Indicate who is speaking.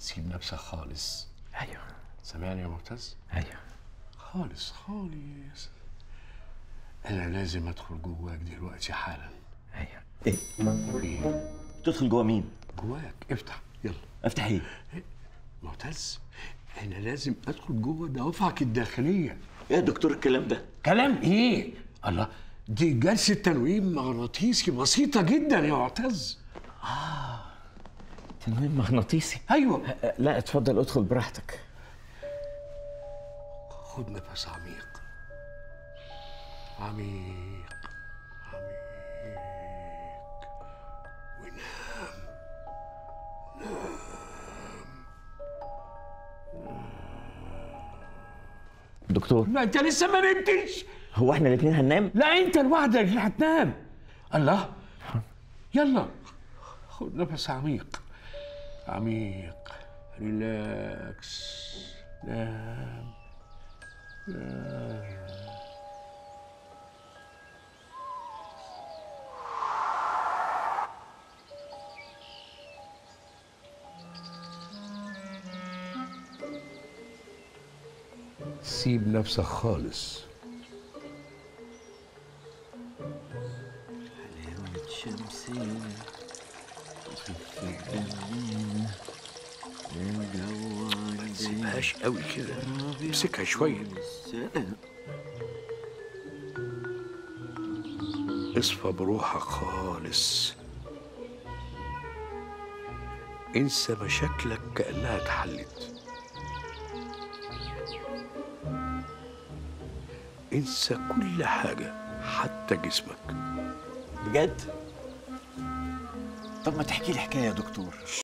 Speaker 1: سيب نفسك خالص
Speaker 2: ايوه
Speaker 1: سامعني يا معتز
Speaker 2: ايوه
Speaker 1: خالص خالص انا لازم ادخل جواك دلوقتي حالا
Speaker 2: ايوه ايه
Speaker 1: ايه
Speaker 2: تدخل جوه مين
Speaker 1: جواك افتح يلا
Speaker 2: افتح ايه
Speaker 1: معتز انا لازم ادخل جوه دوافعك الداخليه
Speaker 2: يا دكتور الكلام ده
Speaker 1: كلام ايه الله دي جلسه تنويم مغناطيسي بسيطه جدا يا معتز
Speaker 2: تنويم مغناطيسي
Speaker 1: ايوه
Speaker 2: أه، لا اتفضل ادخل براحتك
Speaker 1: خد نفس عميق عميق عميق ونام
Speaker 2: دكتور
Speaker 1: ما انت لسه ما نمتش
Speaker 2: هو احنا الاثنين هننام
Speaker 1: لا انت لوحدك اللي هتنام الله يلا خد نفس عميق عميق ريلاكس نام سيب نفسك خالص تسيبهاش قوي كده امسكها شويه اصفى بروحك خالص انسى مشاكلك كأنها اتحلت انسى كل حاجة حتى جسمك
Speaker 2: بجد طب ما تحكي لي حكايه يا دكتور